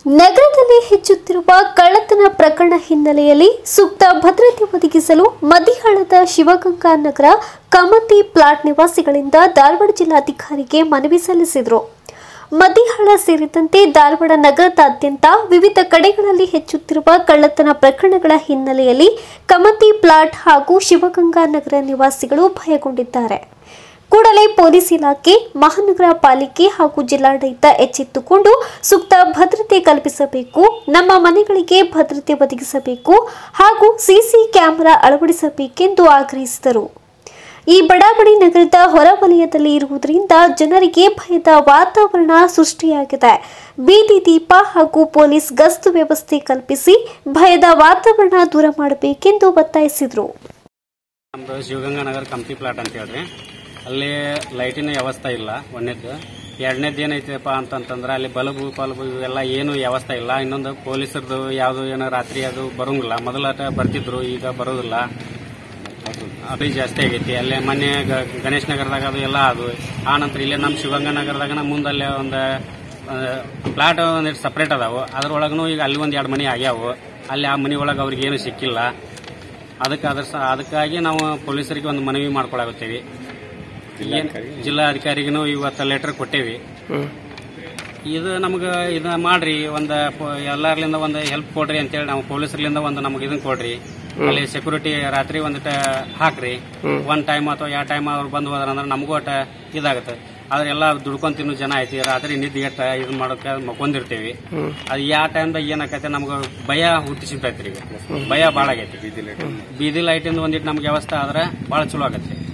ನಗರದಲ್ಲಿ ಹೆಚ್ಚುತ್ತಿರುವ ಕಳ್ಳತನ ಪ್ರಕರಣ ಹಿನ್ನೆಲೆಯಲ್ಲಿ ಸೂಕ್ತ ಭದ್ರತೆ ಒದಗಿಸಲು ಮದಿಹಾಳದ ಶಿವಗಂಗಾ ನಗರ ಕಮತಿ ಪ್ಲಾಟ್ ನಿವಾಸಿಗಳಿಂದ ಧಾರವಾಡ ಜಿಲ್ಲಾಧಿಕಾರಿಗೆ ಮನವಿ ಸಲ್ಲಿಸಿದರು ಮದಿಹಾಳ ಸೇರಿದಂತೆ ಧಾರವಾಡ ನಗರದಾದ್ಯಂತ ವಿವಿಧ ಕಡೆಗಳಲ್ಲಿ ಹೆಚ್ಚುತ್ತಿರುವ ಕಳ್ಳತನ ಪ್ರಕರಣಗಳ ಹಿನ್ನೆಲೆಯಲ್ಲಿ ಕಮತಿ ಪ್ಲಾಟ್ ಹಾಗೂ ಶಿವಗಂಗಾ ನಗರ ನಿವಾಸಿಗಳು ಭಯಗೊಂಡಿದ್ದಾರೆ ಕೂಡಲೇ ಪೊಲೀಸ್ ಇಲಾಖೆ ಮಹಾನಗರ ಪಾಲಿಕೆ ಹಾಗೂ ಜಿಲ್ಲಾಡಳಿತ ಎಚ್ಚೆತ್ತುಕೊಂಡು ಸೂಕ್ತ ಭದ್ರತೆ ಕಲ್ಪಿಸಬೇಕು ನಮ್ಮ ಮನೆಗಳಿಗೆ ಭದ್ರತೆ ಒದಗಿಸಬೇಕು ಹಾಗೂ ಸಿಸಿ ಕ್ಯಾಮೆರಾ ಅಳವಡಿಸಬೇಕೆಂದು ಆಗ್ರಹಿಸಿದರು ಈ ಬಡಾವಣೆ ನಗರದ ಹೊರವಲಯದಲ್ಲಿ ಇರುವುದರಿಂದ ಜನರಿಗೆ ಭಯದ ವಾತಾವರಣ ಸೃಷ್ಟಿಯಾಗಿದೆ ಬೀದಿ ದೀಪ ಹಾಗೂ ಪೊಲೀಸ್ ಗಸ್ತು ವ್ಯವಸ್ಥೆ ಕಲ್ಪಿಸಿ ಭಯದ ವಾತಾವರಣ ದೂರ ಮಾಡಬೇಕೆಂದು ಒತ್ತಾಯಿಸಿದರು ನಮ್ದು ಶಿವಗಂಗಾ ನಗರ ಕಂಪ್ನಿ ಪ್ಲಾಟ್ ಅಂತ ಹೇಳ್ರಿ ಅಲ್ಲಿ ಲೈಟಿನ ವ್ಯವಸ್ಥೆ ಇಲ್ಲ ಒಂದನೇದ್ದು ಎರಡನೇದ್ದು ಏನೈತಪ್ಪ ಅಂತಂತಂದ್ರೆ ಅಲ್ಲಿ ಬಲ್ಬು ಪಲ್ಬು ಇವೆಲ್ಲ ಏನು ವ್ಯವಸ್ಥೆ ಇಲ್ಲ ಇನ್ನೊಂದು ಪೊಲೀಸರದು ಯಾವುದು ಏನೋ ರಾತ್ರಿ ಅದು ಬರೋಂಗಿಲ್ಲ ಮೊದಲಾಟ ಬರ್ತಿದ್ರು ಈಗ ಬರೋದಿಲ್ಲ ಅದು ಜಾಸ್ತಿ ಆಗೈತಿ ಅಲ್ಲೇ ಮೊನ್ನೆ ಗ- ಗಣೇಶ್ ನಗರದಾಗ ಅದು ಎಲ್ಲ ಅದು ಆ ನಂತರ ಇಲ್ಲೇ ನಮ್ಮ ಶಿವಗಂಗಾ ನಗರದಾಗ ನಮ್ಮ ಮುಂದಲ್ಲೇ ಒಂದು ಪ್ಲಾಟ್ ಒಂದಿಷ್ಟು ಸಪ್ರೇಟ್ ಅದಾವು ಅದ್ರೊಳಗೂ ಈಗ ಅಲ್ಲಿ ಒಂದು ಎರಡು ಮನೆ ಆಗ್ಯಾವು ಅಲ್ಲಿ ಆ ಮನೆ ಒಳಗೆ ಅವ್ರಿಗೆ ಏನು ಸಿಕ್ಕಿಲ್ಲ ಅದಕ್ಕೆ ಅದ್ರ ಸ- ಅದಕ್ಕಾಗಿ ನಾವು ಪೊಲೀಸರಿಗೆ ಒಂದು ಮನವಿ ಮಾಡ್ಕೊಳಾಗುತ್ತೇವೆ ಏನ್- ಜಿಲ್ಲಾಧಿಕಾರಿಗೂ ಇವತ್ತು ಲೆಟರ್ ಕೊಟ್ಟೇವಿ ಇದು ನಮ್ಗೆ ಇದನ್ನ ಮಾಡ್ರಿ ಒಂದು ಎಲ್ಲರ್ಲಿಂದ ಒಂದು ಹೆಲ್ಪ್ ಕೊಡ್ರಿ ಅಂತೇಳಿ ನಾವು ಪೊಲೀಸರ್ಲಿಂದ ಒಂದು ನಮ್ಗೆ ಇದನ್ನ ಕೊಡ್ರಿ ಅಲ್ಲಿ ಸೆಕ್ಯೂರಿಟಿ ರಾತ್ರಿ ಒಂದಿಟ ಹಾಕ್ರಿ ಒಂದ್ ಟೈಮ್ ಅಥವಾ ಯಾವ ಟೈಮ್ ಅವ್ರು ಬಂದು ಹೋದ್ರ ಅಂದ್ರೆ ನಮಗೂ ಅಟ ಇದಾಗುತ್ತೆ ಆದ್ರೆ ಎಲ್ಲ ದುಡ್ಕೊಂಡ್ ತಿನ್ನೋ ಜನ ಐತಿ ರಾತ್ರಿ ನಿದ್ದಿಗೆಟ್ಟ ಇದನ್ನ ಮಾಡೋಕೆ ಮಕ್ಕೊಂದಿರ್ತೀವಿ ಅದು ಯಾವ ಟೈಮ್ದಾಗ ಏನಾಕೈತೆ ನಮ್ಗೆ ಭಯ ಹುಟ್ಟಿಸಿಬಿಟ್ಟೈತ್ರಿ ಈಗ ಭಯ ಭಾಳ ಆಗೈತಿ ಬೀದಿ ಲೈಟಿಂದ ಒಂದಿಟ್ಟು ನಮ್ಗೆ ವ್ಯವಸ್ಥೆ ಆದ್ರೆ ಭಾಳ ಚಲೋ ಆಗತ್ತೆ